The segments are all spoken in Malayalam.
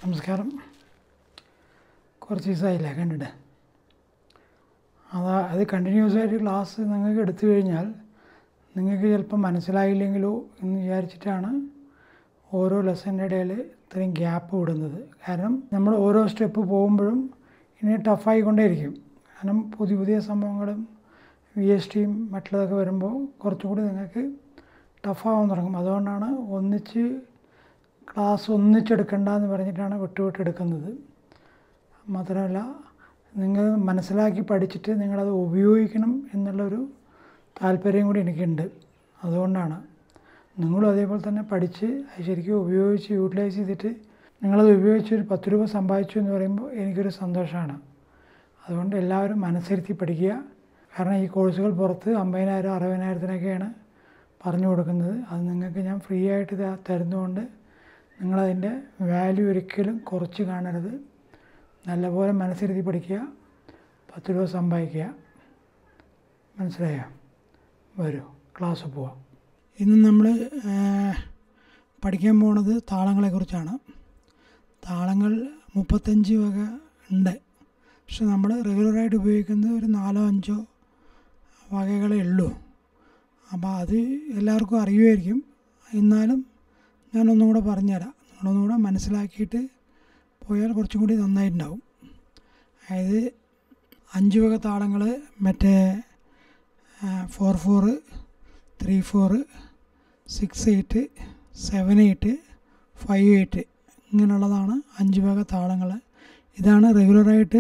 നമസ്കാരം കുറച്ച് ദിവസമായില്ലേ കണ്ടിട്ട് അതാ അത് കണ്ടിന്യൂസ് ആയിട്ട് ക്ലാസ് നിങ്ങൾക്ക് എടുത്തു കഴിഞ്ഞാൽ നിങ്ങൾക്ക് ചിലപ്പോൾ മനസ്സിലായില്ലെങ്കിലോ എന്ന് വിചാരിച്ചിട്ടാണ് ഓരോ ലെസൻ്റെ ഇടയിൽ ഇത്രയും ഗ്യാപ്പ് വിടുന്നത് കാരണം നമ്മൾ ഓരോ സ്റ്റെപ്പ് പോകുമ്പോഴും ഇനി ടഫായിക്കൊണ്ടേയിരിക്കും കാരണം പുതിയ പുതിയ സംഭവങ്ങളും വി എസ് ടിയും മറ്റുള്ളതൊക്കെ വരുമ്പോൾ കുറച്ചുകൂടി നിങ്ങൾക്ക് ടഫാവാൻ തുടങ്ങും അതുകൊണ്ടാണ് ഒന്നിച്ച് ക്ലാസ് ഒന്നിച്ചെടുക്കണ്ട എന്ന് പറഞ്ഞിട്ടാണ് വിട്ടുവിട്ടെടുക്കുന്നത് മാത്രമല്ല നിങ്ങൾ മനസ്സിലാക്കി പഠിച്ചിട്ട് നിങ്ങളത് ഉപയോഗിക്കണം എന്നുള്ളൊരു താല്പര്യം കൂടി എനിക്കുണ്ട് അതുകൊണ്ടാണ് നിങ്ങളും അതേപോലെ തന്നെ പഠിച്ച് അത് ശരിക്കും ഉപയോഗിച്ച് യൂട്ടിലൈസ് ചെയ്തിട്ട് നിങ്ങളത് ഉപയോഗിച്ച് ഒരു പത്ത് രൂപ സമ്പാദിച്ചു എന്ന് പറയുമ്പോൾ എനിക്കൊരു സന്തോഷമാണ് അതുകൊണ്ട് എല്ലാവരും മനസ്സിരുത്തി പഠിക്കുക കാരണം ഈ കോഴ്സുകൾ പുറത്ത് അമ്പതിനായിരം അറുപതിനായിരത്തിനൊക്കെയാണ് പറഞ്ഞു കൊടുക്കുന്നത് അത് നിങ്ങൾക്ക് ഞാൻ ഫ്രീ ആയിട്ട് ഇതാ തരുന്നതുകൊണ്ട് നിങ്ങളതിൻ്റെ വാല്യൂ ഒരിക്കലും കുറച്ച് കാണരുത് നല്ലപോലെ മനസ്സിരുത്തി പഠിക്കുക പത്ത് രൂപ സമ്പാദിക്കുക മനസ്സിലായോ വരൂ ക്ലാസ് പോവാം ഇന്ന് നമ്മൾ പഠിക്കാൻ പോണത് താളങ്ങളെക്കുറിച്ചാണ് താളങ്ങൾ മുപ്പത്തഞ്ച് വക ഉണ്ട് പക്ഷെ നമ്മൾ റെഗുലറായിട്ട് ഉപയോഗിക്കുന്നത് ഒരു നാലോ അഞ്ചോ വകകളേ ഉള്ളൂ അപ്പോൾ അത് എല്ലാവർക്കും അറിയുമായിരിക്കും എന്നാലും ഞാനൊന്നും കൂടെ പറഞ്ഞുതരാം നിങ്ങളൊന്നും കൂടെ മനസ്സിലാക്കിയിട്ട് പോയാൽ കുറച്ചും കൂടി നന്നായിട്ടുണ്ടാവും അതായത് അഞ്ച് വക താളങ്ങൾ മറ്റേ four four three four six eight seven eight five eight ഇങ്ങനെയുള്ളതാണ് അഞ്ച് വക താളങ്ങൾ ഇതാണ് റെഗുലറായിട്ട്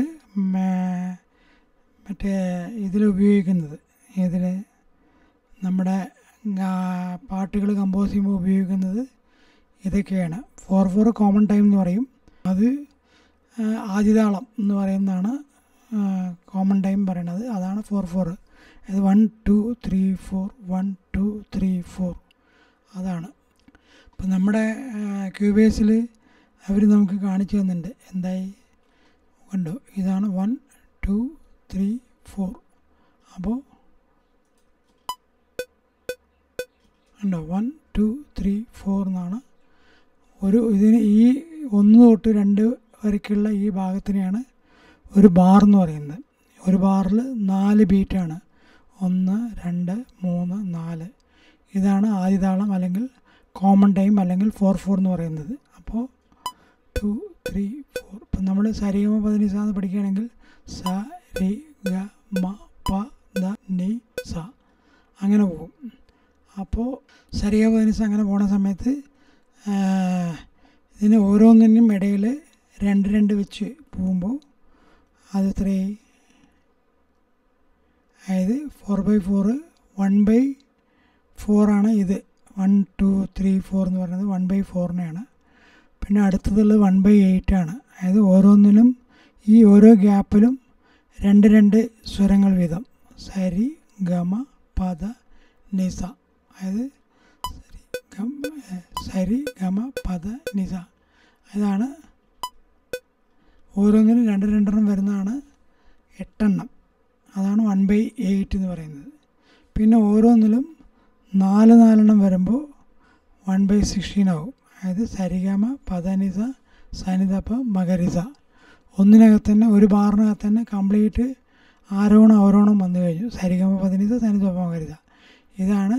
മറ്റേ ഇതിൽ ഉപയോഗിക്കുന്നത് ഇതിൽ നമ്മുടെ പാട്ടുകൾ കമ്പോസ് ചെയ്യുമ്പോൾ ഉപയോഗിക്കുന്നത് ഇതൊക്കെയാണ് ഫോർ ഫോർ കോമൺ ടൈം എന്ന് പറയും അത് ആദിതാളം എന്ന് പറയുന്നതാണ് കോമൺ ടൈം പറയണത് അതാണ് ഫോർ ഫോർ അത് one two three four one two three four അതാണ് ഇപ്പം നമ്മുടെ ക്യൂബേസിൽ അവർ നമുക്ക് കാണിച്ചു തന്നിട്ടുണ്ട് എന്തായി കണ്ടോ ഇതാണ് വൺ ടു ത്രീ ഫോർ അപ്പോൾ ഉണ്ടോ വൺ ടു ത്രീ ഫോർ എന്നാണ് ഒരു ഇതിന് ഈ ഒന്ന് തൊട്ട് രണ്ട് വരയ്ക്കുള്ള ഈ ഭാഗത്തിനെയാണ് ഒരു ബാർ എന്ന് പറയുന്നത് ഒരു ബാറിൽ നാല് ബീറ്റാണ് ഒന്ന് രണ്ട് മൂന്ന് നാല് ഇതാണ് ആദ്യതാളം അല്ലെങ്കിൽ കോമൺ ടൈം അല്ലെങ്കിൽ ഫോർ ഫോർ എന്ന് പറയുന്നത് അപ്പോൾ ടു ത്രീ ഫോർ ഇപ്പം നമ്മൾ സരിഗമ പതിനിസ എന്ന് പഠിക്കുകയാണെങ്കിൽ സ രി ഗ മ പ ദ നി സ അങ്ങനെ പോകും അപ്പോൾ സരിഗ പതിനിസ അങ്ങനെ പോണ സമയത്ത് ഇതിന് ഓരോന്നിനും ഇടയിൽ രണ്ട് രണ്ട് വെച്ച് പോകുമ്പോൾ അത് എത്രയായി അതായത് four by four one by ഫോറാണ് ഇത് വൺ ടു ത്രീ ഫോർ എന്ന് പറയുന്നത് വൺ ബൈ ഫോറിനെയാണ് പിന്നെ അടുത്തതുള്ളത് വൺ ബൈ എയ്റ്റ് ആണ് അതായത് ഓരോന്നിലും ഈ ഓരോ ഗ്യാപ്പിലും രണ്ട് രണ്ട് സ്വരങ്ങൾ വീതം സരി ഗമ പദ നിസ അതായത് സരി ഗമ പദ നിസ ഇതാണ് ഓരോന്നിനും രണ്ട് രണ്ടെണ്ണം വരുന്നതാണ് എട്ടെണ്ണം അതാണ് വൺ ബൈ എയ്റ്റ് എന്ന് പറയുന്നത് പിന്നെ ഓരോന്നിലും നാല് നാലെണ്ണം വരുമ്പോൾ വൺ ബൈ സിക്സ്റ്റീൻ ആവും അതായത് സരിഗമ പദനിസ സനിതപ്പ മകരിസ ഒന്നിനകത്ത് തന്നെ ഒരു ബാറിനകത്ത് തന്നെ കംപ്ലീറ്റ് ആരോണം അവരോണം വന്നു കഴിഞ്ഞു സരിഗമ പദനിസ സനിതപ്പ മകരിസ ഇതാണ്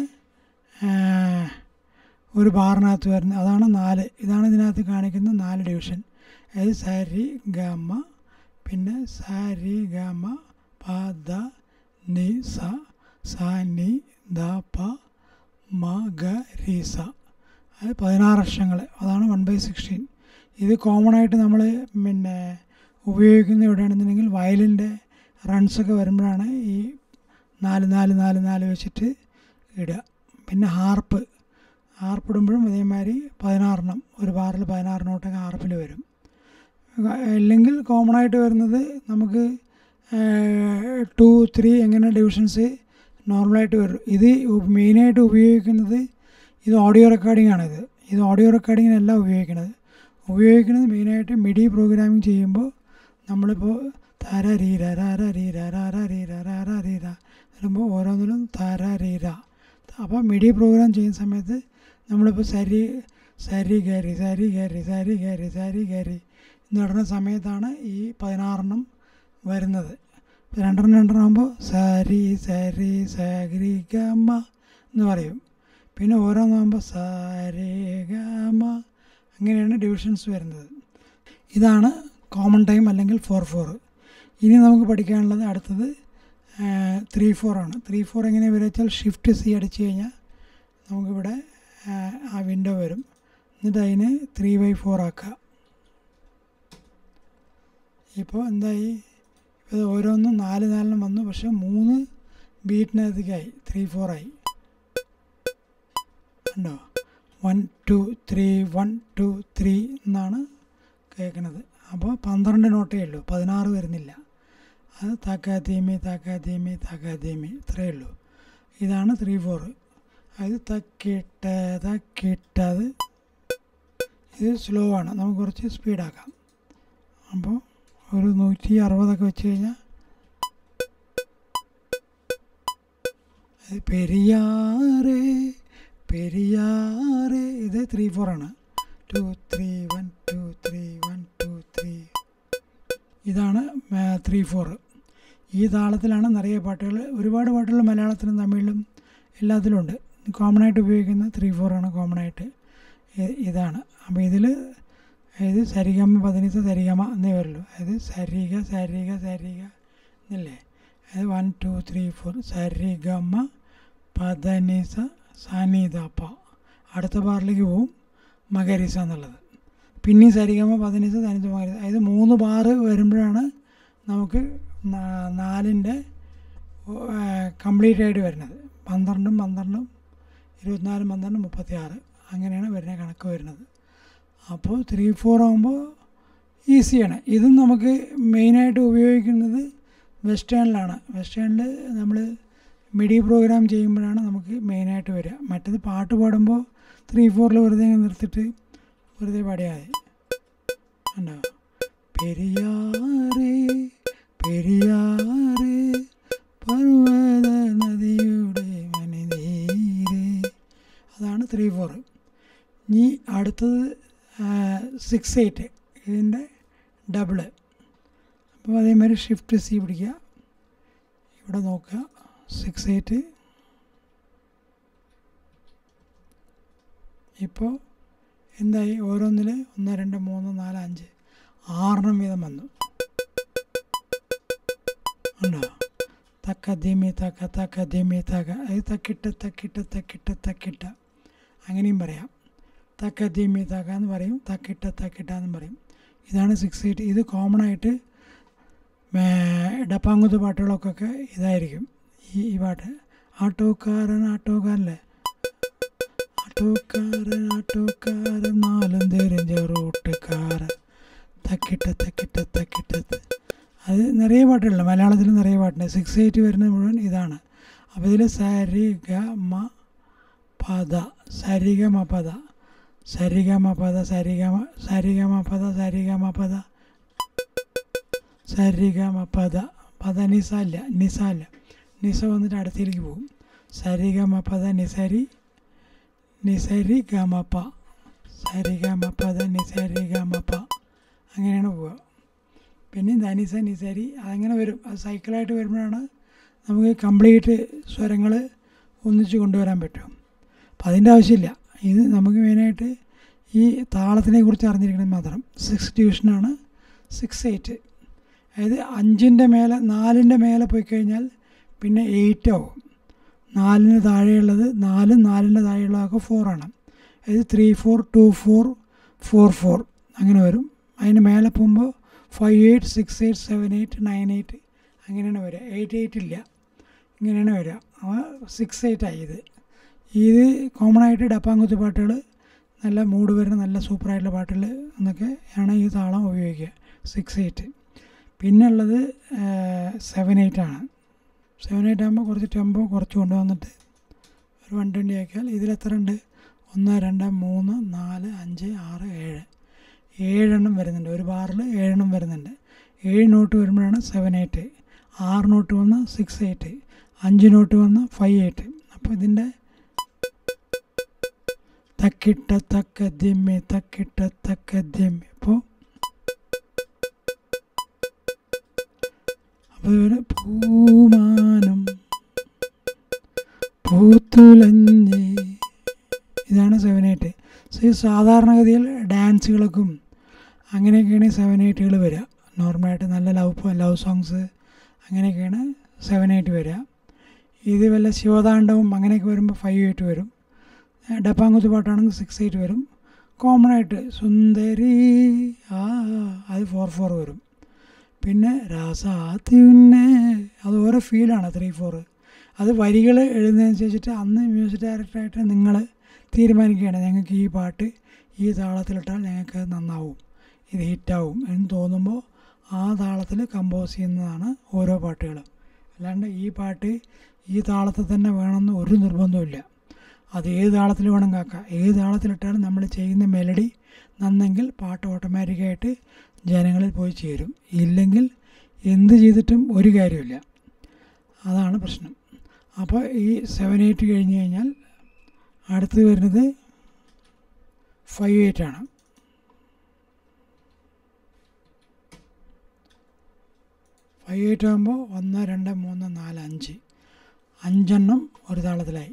ഒരു ബാറിനകത്ത് വരുന്നത് അതാണ് നാല് ഇതാണ് ഇതിനകത്ത് കാണിക്കുന്ന നാല് ഡിവിഷൻ അതായത് സരി ഗമ പിന്നെ സരി ഗമ പ ദ നി സ സ നി ദ പ മ ഗ രി സ അത് പതിനാറ് അക്ഷരങ്ങൾ അതാണ് വൺ ബൈ സിക്സ്റ്റീൻ ഇത് കോമൺ ആയിട്ട് നമ്മൾ പിന്നെ ഉപയോഗിക്കുന്ന എവിടെയാണെന്നുണ്ടെങ്കിൽ വയലിൻ്റെ റൺസൊക്കെ വരുമ്പോഴാണ് ഈ നാല് നാല് നാല് നാല് വെച്ചിട്ട് ഇടുക പിന്നെ ഹാർപ്പ് ഹാർപ്പ് ഇടുമ്പോഴും അതേമാതിരി പതിനാറെണ്ണം ഒരു ബാറിൽ പതിനാറ് നോട്ടൊക്കെ ഹാർപ്പിൽ വരും അല്ലെങ്കിൽ കോമൺ ആയിട്ട് വരുന്നത് നമുക്ക് ടു ത്രീ എങ്ങനെ ഡിവിഷൻസ് നോർമലായിട്ട് വരും ഇത് മെയിനായിട്ട് ഉപയോഗിക്കുന്നത് ഇത് ഓഡിയോ റെക്കോർഡിംഗ് ആണിത് ഇത് ഓഡിയോ റെക്കോർഡിങ്ങിനല്ല ഉപയോഗിക്കുന്നത് ഉപയോഗിക്കുന്നത് മെയിനായിട്ട് മിഡി പ്രോഗ്രാമിംഗ് ചെയ്യുമ്പോൾ നമ്മളിപ്പോൾ താര രീര രാര രീര രാര രീര രാര രീര വരുമ്പോൾ ഓരോന്നിലും താര രീര അപ്പോൾ മിഡി പ്രോഗ്രാം ചെയ്യുന്ന സമയത്ത് നമ്മളിപ്പോൾ സരി സരി ഗരി സരി ഗരി സരി ഗരി സരി ഗരി എന്നിടുന്ന സമയത്താണ് ഈ പതിനാറെണ്ണം വരുന്നത് രണ്ടെണ്ണം രണ്ടെണ്ണം ആകുമ്പോൾ സരി സരി സരി ഗമ എന്ന് പറയും പിന്നെ ഓരോന്നാകുമ്പോൾ സരി ഗമ അങ്ങനെയാണ് ഡിവിഷൻസ് വരുന്നത് ഇതാണ് കോമൺ ടൈം അല്ലെങ്കിൽ ഫോർ ഫോർ ഇനി നമുക്ക് പഠിക്കാനുള്ളത് അടുത്തത് ത്രീ ഫോർ ആണ് ത്രീ ഫോർ എങ്ങനെ വരിക വെച്ചാൽ ഷിഫ്റ്റ് സി അടിച്ചു കഴിഞ്ഞാൽ നമുക്കിവിടെ ആ വിൻഡോ വരും എന്നിട്ട് അതിന് ത്രീ ബൈ ഫോർ ആക്കുക ഇപ്പോൾ എന്തായി ഇത് ഓരോന്നും നാല് നാലിനും വന്നു പക്ഷെ മൂന്ന് ബീറ്റിനകത്തേക്കായി ത്രീ ഫോറായി ഉണ്ടോ one two three one two three എന്നാണ് കേൾക്കുന്നത് അപ്പോൾ പന്ത്രണ്ട് നോട്ടേ ഉള്ളൂ പതിനാറ് വരുന്നില്ല അത് തക്കാത്തീമി തക്കാത്തീമി തക്കാത്തീമി ഇത്രയേ ഉള്ളൂ ഇതാണ് ത്രീ ഫോർ അത് തക്കിട്ട തക്കിട്ടത് ഇത് സ്ലോ ആണ് നമുക്ക് കുറച്ച് സ്പീഡാക്കാം അപ്പോൾ ഒരു നൂറ്റി അറുപതൊക്കെ വെച്ച് കഴിഞ്ഞാൽ പെരിയാറ് പെരിയാറ് ഇത് ത്രീ ഫോർ ആണ് two three one two three one two three ഇതാണ് ത്രീ ഫോർ ഈ താളത്തിലാണ് നിറയെ പാട്ടുകൾ ഒരുപാട് പാട്ടുകൾ മലയാളത്തിലും തമിഴിലും എല്ലാത്തിലും ഉണ്ട് കോമൺ ആയിട്ട് ഉപയോഗിക്കുന്ന ത്രീ ഫോറാണ് കോമൺ ആയിട്ട് ഇതാണ് അപ്പോൾ ഇതിൽ അതായത് സരിഗമ പതിനിസ സരിഗമ എന്നേ വരുള്ളൂ അതായത് സരിഗ സരിഗ സരിഗ എന്നല്ലേ അതായത് വൺ ടു ത്രീ ഫോർ സരിഗമ പതനിസ സാനിദപ്പ അടുത്ത ബാറിലേക്ക് പോവും മകരിസ എന്നുള്ളത് പിന്നെ സരിഗമ പതിനിസ തനിച്ച മകരിസ അതായത് മൂന്ന് ബാറ് വരുമ്പോഴാണ് നമുക്ക് നാലിൻ്റെ കംപ്ലീറ്റ് ആയിട്ട് വരുന്നത് പന്ത്രണ്ടും പന്ത്രണ്ടും ഇരുപത്തിനാലും പന്ത്രണ്ടും മുപ്പത്തി ആറ് അങ്ങനെയാണ് വരുന്ന കണക്ക് വരുന്നത് അപ്പോൾ ത്രീ ഫോർ ആകുമ്പോൾ ഈസിയാണ് ഇതും നമുക്ക് മെയിനായിട്ട് ഉപയോഗിക്കുന്നത് വെസ്റ്റേണിലാണ് വെസ്റ്റേണിൽ നമ്മൾ മിഡി പ്രോഗ്രാം ചെയ്യുമ്പോഴാണ് നമുക്ക് മെയിനായിട്ട് വരിക മറ്റത് പാട്ട് പാടുമ്പോൾ ത്രീ ഫോറിൽ വെറുതെ നിർത്തിയിട്ട് വെറുതെ പാടിയാൽ മതി ഉണ്ടോ പെരിയാറ് പെരിയാറ് പർവ്വത നദിയുടെ മണിനീര് അതാണ് ത്രീ ഫോർ ഇനി അടുത്തത് സിക്സ് എയ്റ്റ് ഇതിൻ്റെ ഡബിള് അപ്പോൾ അതേമാതിരി ഷിഫ്റ്റ് സി പിടിക്കുക ഇവിടെ നോക്കുക സിക്സ് എയ്റ്റ് ഇപ്പോൾ എന്തായി ഓരോന്നിൽ ഒന്ന് രണ്ട് മൂന്ന് നാല് അഞ്ച് ആറെണ്ണം വീതം വന്നു ഉണ്ടോ തക്ക ധീമി തക്ക തക്ക ധീമി തക്ക അത് തക്കിട്ട് തക്കിട്ട് തക്കിട്ട് തക്കിട്ട അങ്ങനെയും പറയാം തക്ക ധീമി തക്ക എന്ന് പറയും തക്കിട്ട തക്കിട്ട എന്ന് പറയും ഇതാണ് സിക്സ് എയ്റ്റ് ഇത് കോമൺ ആയിട്ട് ഡപ്പാങ്കുത്ത് പാട്ടുകളൊക്കെ ഇതായിരിക്കും ഈ ഈ പാട്ട് ആട്ടോക്കാരൻ ആട്ടോക്കാരല്ലേ ആട്ടോക്കാരൻ ആട്ടോക്കാരൻ നാലും തെരിഞ്ഞ റൂട്ടുകാരൻ തക്കിട്ട തക്കിട്ട തക്കിട്ട അത് നിറയെ പാട്ടുകളുണ്ട് മലയാളത്തിൽ നിറയെ പാട്ടുണ്ട് സിക്സ് എയ്റ്റ് വരുന്നത് മുഴുവൻ ഇതാണ് അപ്പോൾ ഇതിൽ സരി ഗ മ പദ സരിഗ മ പദ സരിഗ മ പദ സരിഗ മ സരിഗ മ പദ സരിഗ മ പദ സരിഗ മ പദ പദ നിസ അല്ല നിസ അല്ല നിസ വന്നിട്ട് അടുത്തേക്ക് പോകും സരിഗ മ പദ നിസരി നിസരി ഗമ പ സരിഗ മ പദ നിസരി ഗമ പ അങ്ങനെയാണ് പോവുക പിന്നെ ധനിസ നിസരി അതങ്ങനെ വരും അത് സൈക്കിളായിട്ട് വരുമ്പോഴാണ് നമുക്ക് കംപ്ലീറ്റ് സ്വരങ്ങൾ ഒന്നിച്ച് കൊണ്ടുവരാൻ പറ്റും അപ്പം അതിൻ്റെ ആവശ്യമില്ല ഇത് നമുക്ക് മെയിനായിട്ട് ഈ താളത്തിനെ കുറിച്ച് അറിഞ്ഞിരിക്കണം മാത്രം സിക്സ് ഡിവിഷനാണ് സിക്സ് എയ്റ്റ് അതായത് അഞ്ചിൻ്റെ മേലെ നാലിൻ്റെ മേലെ പോയി കഴിഞ്ഞാൽ പിന്നെ എയ്റ്റ് ആവും നാലിന് താഴെയുള്ളത് നാലും നാലിൻ്റെ താഴെയുള്ളതൊക്കെ ഫോറാണ് അതായത് three four two four four four അങ്ങനെ വരും അതിന് മേലെ പോകുമ്പോൾ five eight six eight seven eight nine eight അങ്ങനെയാണ് വരിക എയ്റ്റ് എയ്റ്റ് ഇല്ല ഇങ്ങനെയാണ് വരിക അപ്പോൾ സിക്സ് എയ്റ്റ് ആയി ഇത് ഇത് കോമൺ ആയിട്ട് ഡപ്പാങ്കുത്ത് പാട്ടുകൾ നല്ല മൂഡ് വരുന്ന നല്ല സൂപ്പറായിട്ടുള്ള പാട്ടുകൾ എന്നൊക്കെ ആണ് ഈ താളം ഉപയോഗിക്കുക സിക്സ് എയ്റ്റ് പിന്നെ ഉള്ളത് സെവൻ എയ്റ്റ് ആണ് സെവൻ എയ്റ്റ് ആകുമ്പോൾ കുറച്ച് ടെമ്പോ കുറച്ച് കൊണ്ടുവന്നിട്ട് ഒരു വൺ ട്വൻറ്റി ആക്കിയാൽ ഇതിൽ എത്ര ഉണ്ട് ഒന്ന് രണ്ട് മൂന്ന് നാല് അഞ്ച് ആറ് ഏഴ് ഏഴെണ്ണം വരുന്നുണ്ട് ഒരു ബാറിൽ ഏഴെണ്ണം വരുന്നുണ്ട് ഏഴ് നോട്ട് വരുമ്പോഴാണ് സെവൻ എയ്റ്റ് ആറ് നോട്ട് വന്ന് സിക്സ് എയ്റ്റ് അഞ്ച് നോട്ട് വന്ന് ഫൈവ് എയ്റ്റ് അപ്പോൾ ഇതിൻ്റെ തക്കിട്ട തക്ക ദിമ്മി തക്കിട്ട തക്ക ദിമ്മി അപ്പോൾ അതുപോലെ പൂമാനം പൂത്തുലഞ്ഞ് ഇതാണ് സെവൻ എയ്റ്റ് സോ ഈ സാധാരണഗതിയിൽ ഡാൻസുകൾക്കും അങ്ങനെയൊക്കെയാണ് സെവൻ എയ്റ്റുകൾ വരിക നോർമലായിട്ട് നല്ല ലവ് ലവ് സോങ്സ് അങ്ങനെയൊക്കെയാണ് സെവൻ എയ്റ്റ് വരിക ഇത് വല്ല ശിവതാണ്ഡവും അങ്ങനെയൊക്കെ വരുമ്പോൾ ഫൈവ് എയ്റ്റ് വരും ഡപ്പാങ്കുത്ത് പാട്ടാണെങ്കിൽ സിക്സ് എയ്റ്റ് വരും കോമൺ ആയിട്ട് സുന്ദരി ആ അത് ഫോർ ഫോർ വരും പിന്നെ രാസാത്തി ഉന്നെ അത് ഓരോ ഫീലാണ് ത്രീ ഫോർ അത് വരികൾ എഴുതുന്നതനുസരിച്ചിട്ട് അന്ന് മ്യൂസിക് ഡയറക്ടറായിട്ട് നിങ്ങൾ തീരുമാനിക്കുകയാണ് ഞങ്ങൾക്ക് ഈ പാട്ട് ഈ താളത്തിലിട്ടാൽ ഞങ്ങൾക്ക് നന്നാവും ഇത് ഹിറ്റാവും എന്ന് തോന്നുമ്പോൾ ആ താളത്തിൽ കമ്പോസ് ചെയ്യുന്നതാണ് ഓരോ പാട്ടുകളും അല്ലാണ്ട് ഈ പാട്ട് ഈ താളത്തിൽ തന്നെ വേണമെന്ന് ഒരു നിർബന്ധമില്ല അത് ഏത് താളത്തിൽ വേണം കാക്കാം ഏത് താളത്തിലിട്ടാലും നമ്മൾ ചെയ്യുന്ന മെലഡി നന്നെങ്കിൽ പാട്ട് ഓട്ടോമാറ്റിക്കായിട്ട് ജനങ്ങളിൽ പോയി ചേരും ഇല്ലെങ്കിൽ എന്ത് ചെയ്തിട്ടും ഒരു കാര്യമില്ല അതാണ് പ്രശ്നം അപ്പോൾ ഈ സെവൻ എയ്റ്റ് കഴിഞ്ഞ് കഴിഞ്ഞാൽ അടുത്ത് വരുന്നത് ഫൈവ് എയ്റ്റ് ആണ് ഫൈവ് എയ്റ്റ് ആകുമ്പോൾ ഒന്ന് രണ്ട് മൂന്ന് നാല് അഞ്ച് അഞ്ചെണ്ണം ഒരു താളത്തിലായി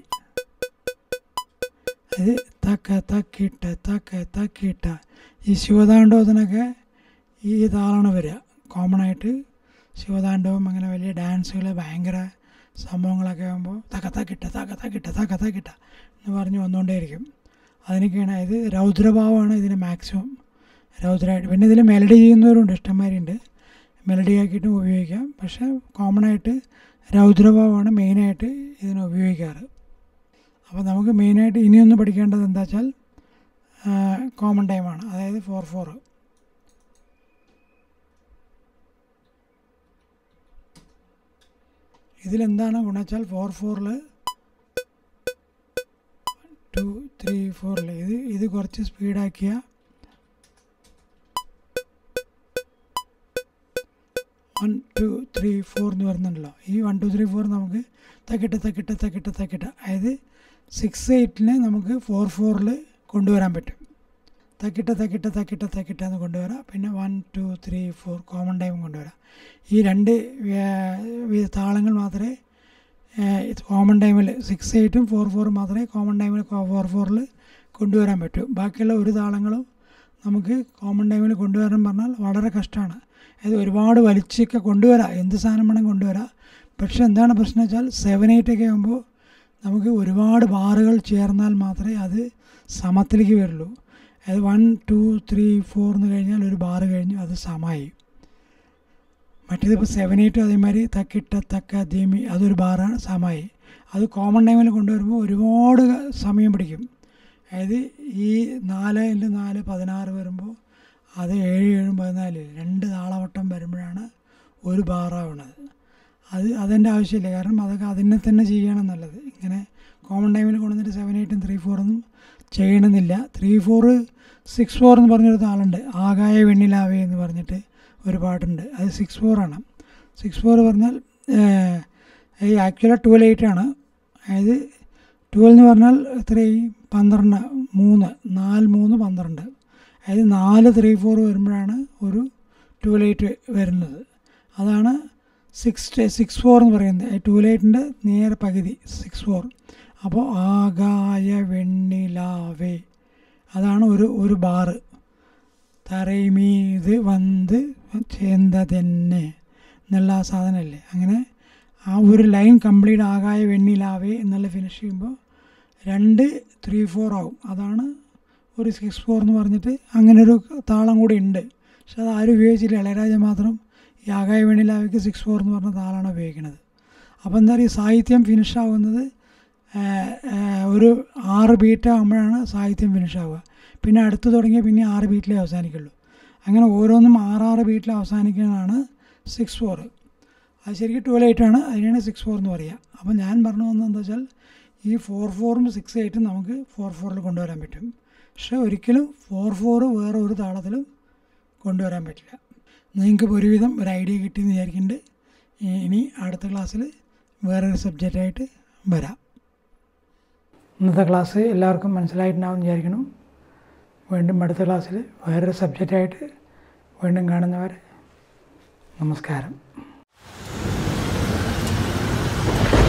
അത് തക്ക തക്കിട്ട തക്ക തക്കിട്ട ഈ ശിവതാണ്ഡവത്തിനൊക്കെ ഈ താളാണ് വരിക കോമൺ ആയിട്ട് ശിവതാണ്ഡവം അങ്ങനെ വലിയ ഡാൻസുകൾ ഭയങ്കര സംഭവങ്ങളൊക്കെ ആകുമ്പോൾ തക്ക തക്കിട്ട തക്ക തക്കിട്ട തക്ക തക്കിട്ട എന്ന് പറഞ്ഞ് വന്നുകൊണ്ടേയിരിക്കും അതിനൊക്കെയാണ് ഇത് രൗദ്രഭാവമാണ് ഇതിന് മാക്സിമം രൗദ്രമായിട്ട് പിന്നെ ഇതിൽ മെലഡി ചെയ്യുന്നവരുണ്ട് ഇഷ്ടംമാരുണ്ട് മെലഡി ആക്കിയിട്ടും ഉപയോഗിക്കാം പക്ഷേ കോമൺ ആയിട്ട് രൗദ്രഭാവമാണ് മെയിനായിട്ട് ഇതിന് ഉപയോഗിക്കാറ് അപ്പോൾ നമുക്ക് മെയിനായിട്ട് ഇനിയൊന്ന് പഠിക്കേണ്ടത് എന്താ വെച്ചാൽ കോമൺ ടൈമാണ് അതായത് ഫോർ ഫോർ ഇതിലെന്താണ് ഗുണം വെച്ചാൽ ഫോർ ഫോറിൽ ടു ത്രീ ഫോറിൽ ഇത് ഇത് കുറച്ച് സ്പീഡാക്കിയ വൺ ടു ത്രീ ഫോർ എന്ന് വരുന്നുണ്ടല്ലോ ഈ വൺ ടു ത്രീ ഫോർ നമുക്ക് തക്കിട്ട തക്കിട്ട തക്കിട്ട തക്കിട്ട അതായത് സിക്സ് എയ്റ്റിനെ നമുക്ക് ഫോർ ഫോറിൽ കൊണ്ടുവരാൻ പറ്റും തക്കിട്ട തക്കിട്ട തക്കിട്ട തക്കിട്ട എന്ന് കൊണ്ടുവരാം പിന്നെ one two three four common time കൊണ്ടുവരാം ഈ രണ്ട് താളങ്ങൾ മാത്രമേ കോമൺ ടൈമിൽ സിക്സ് എയ്റ്റും ഫോർ ഫോറും മാത്രമേ കോമൺ ടൈമിൽ ഫോർ ഫോറിൽ കൊണ്ടുവരാൻ പറ്റൂ ബാക്കിയുള്ള ഒരു താളങ്ങളും നമുക്ക് കോമൺ ടൈമിൽ കൊണ്ടുവരാൻ പറഞ്ഞാൽ വളരെ കഷ്ടമാണ് അത് ഒരുപാട് വലിച്ചൊക്കെ കൊണ്ടുവരാം എന്ത് സാധനം വേണം കൊണ്ടുവരാം പക്ഷേ എന്താണ് പ്രശ്നം വെച്ചാൽ സെവൻ എയ്റ്റ് ഒക്കെ ആകുമ്പോൾ നമുക്ക് ഒരുപാട് ബാറുകൾ ചേർന്നാൽ മാത്രമേ അത് സമത്തിലേക്ക് വരുള്ളൂ അത് വൺ ടു ത്രീ ഫോർ എന്ന് കഴിഞ്ഞാൽ ഒരു ബാറ് കഴിഞ്ഞു അത് സമമായി മറ്റേതിപ്പോൾ സെവൻ എയ്റ്റും അതേമാതിരി തക്കിട്ട തക്ക ധീമി അതൊരു ബാറാണ് സമമായി അത് കോമൺ ടൈമിൽ കൊണ്ടുവരുമ്പോൾ ഒരുപാട് സമയം പിടിക്കും അതായത് ഈ നാല് ഇൻറ്റു നാല് പതിനാറ് വരുമ്പോൾ അത് ഏഴ് ഏഴും പതിനാല് രണ്ട് താളവട്ടം വരുമ്പോഴാണ് ഒരു ബാറാവണത് അത് അതിൻ്റെ ആവശ്യമില്ല കാരണം അതൊക്കെ അതിനെ തന്നെ ചെയ്യണം നല്ലത് ഇങ്ങനെ കോമൺ ടൈമിൽ കൊണ്ടുവന്നിട്ട് സെവൻ എയ്റ്റും ത്രീ ഫോറൊന്നും ചെയ്യണമെന്നില്ല ത്രീ ഫോറ് സിക്സ് ഫോർ എന്ന് പറഞ്ഞൊരു താളുണ്ട് ആകായ വെണ്ണിലാവേ എന്ന് പറഞ്ഞിട്ട് ഒരു പാട്ടുണ്ട് അത് സിക്സ് ഫോറാണ് സിക്സ് ഫോർ പറഞ്ഞാൽ ഈ ആക്ച്വലി ട്വൽവ് എയ്റ്റ് ആണ് അതായത് ട്വൽവ് എന്ന് പറഞ്ഞാൽ എത്രയായി പന്ത്രണ്ട് മൂന്ന് നാല് മൂന്ന് പന്ത്രണ്ട് അതായത് നാല് ത്രീ ഫോർ വരുമ്പോഴാണ് ഒരു ട്വൽവ് എയ്റ്റ് വരുന്നത് അതാണ് സിക്സ് സിക്സ് ഫോർ എന്ന് പറയുന്നത് ട്വൽവ് എയ്റ്റിൻ്റെ നേരെ പകുതി സിക്സ് ഫോർ അപ്പോൾ ആകായ വെണ്ണിലാവേ അതാണ് ഒരു ഒരു ബാറ് തറൈമീത് വന്ന് ചേന്ത തന്നെ എന്നുള്ള ആ സാധനമല്ലേ അങ്ങനെ ആ ഒരു ലൈൻ കംപ്ലീറ്റ് ആകായ വെണ്ണിലാവേ എന്നുള്ള ഫിനിഷ് ചെയ്യുമ്പോൾ രണ്ട് ത്രീ ഫോർ ആവും അതാണ് ഒരു സിക്സ് ഫോർ എന്ന് പറഞ്ഞിട്ട് അങ്ങനെ ഒരു താളം കൂടി ഉണ്ട് പക്ഷെ അത് ആരും ഉപയോഗിച്ചില്ല ഇളയരാജ മാത്രം ഈ ആകായ വെണ്ണിലാവയ്ക്ക് സിക്സ് ഫോർ എന്ന് പറഞ്ഞ താളാണ് ഉപയോഗിക്കുന്നത് അപ്പോൾ എന്താ പറയുക സാഹിത്യം ഫിനിഷ് ആവുന്നത് ഒരു ആറ് ബീറ്റ് ആകുമ്പോഴാണ് സാഹിത്യം ഫിനിഷ് ആവുക പിന്നെ അടുത്ത് തുടങ്ങിയാൽ പിന്നെ ആറ് ബീറ്റിലേ അവസാനിക്കുള്ളൂ അങ്ങനെ ഓരോന്നും ആറാറ് ബീറ്റിൽ അവസാനിക്കുന്നതാണ് സിക്സ് ഫോർ അത് ശരിക്കും ട്വൽവ് എയ്റ്റ് ആണ് അതിനാണ് സിക്സ് ഫോർ എന്ന് പറയുക അപ്പോൾ ഞാൻ പറഞ്ഞു വന്നത് എന്താ വെച്ചാൽ ഈ ഫോർ ഫോറും സിക്സ് എയ്റ്റും നമുക്ക് ഫോർ ഫോറിൽ കൊണ്ടുവരാൻ പറ്റും പക്ഷേ ഒരിക്കലും ഫോർ ഫോർ വേറെ ഒരു താളത്തിലും കൊണ്ടുവരാൻ പറ്റില്ല നിങ്ങൾക്ക് ഒരുവിധം ഒരു ഐഡിയ കിട്ടിയെന്ന് വിചാരിക്കുന്നുണ്ട് ഇനി അടുത്ത ക്ലാസ്സിൽ വേറൊരു സബ്ജക്റ്റായിട്ട് വരാം ഇന്നത്തെ ക്ലാസ് എല്ലാവർക്കും മനസ്സിലായിട്ടുണ്ടാവും വിചാരിക്കണം വീണ്ടും അടുത്ത ക്ലാസ്സിൽ വേറൊരു സബ്ജക്റ്റായിട്ട് വീണ്ടും കാണുന്നവർ നമസ്കാരം നന്ദി